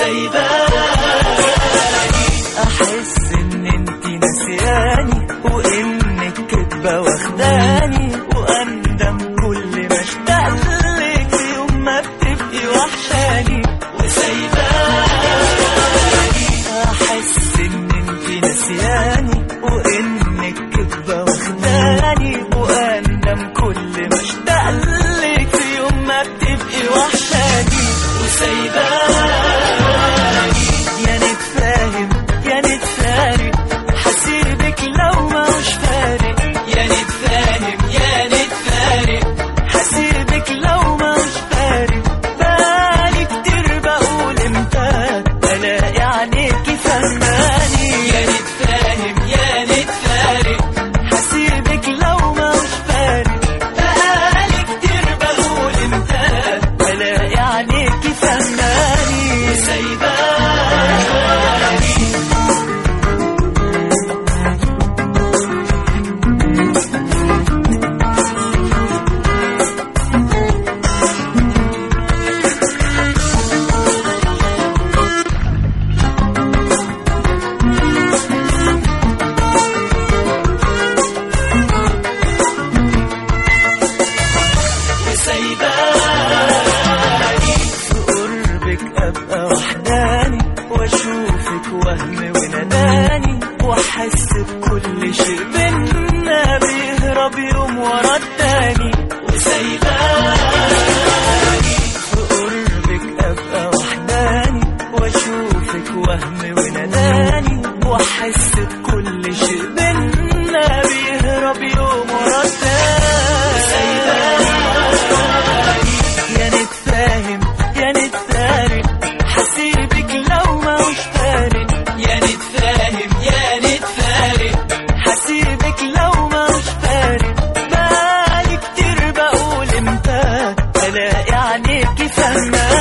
وسايباني احس ان انتي نسياني وانك كدبة واخداني واندم كل ما اشتاقلك في يوم ما بتبقي وحشاني وسايباني احس ان انتي نسياني وانك كدبة واخداني واندم كل ما اشتاقلك في يوم ما بتبقي وحشاني وسايباني يا نتفاهم يا نتفارق حسيبك لو ما مش فارق يا نتفاهم يا نتفارق حسيبك لو ما مش فارق بالي كتير بقول امتى الاقي عينيكي فهماني يا نتفاهم يا نتفارق حسيبك لو ما مش فارق بقالي كتير بقول امتى الاقي عينيكي فهماني سايباني وسايباني في قربك ابقى وحداني واشوفك وهم ونداني واحس بكل شيء بينا بيهرب يوم ورا التاني وسايباني في قربك ابقى وحداني واشوفك وهم ونداني واحس بكل شيء بينا بيهرب يوم ورا التاني يا نتفاهم يا نتفارق حسيبك لو ما مش فارق يا نتفاهم يا نتفارق حسيبك لو ما مش فارق بالي كتير بقول امتى الاقي عينيكي فهماني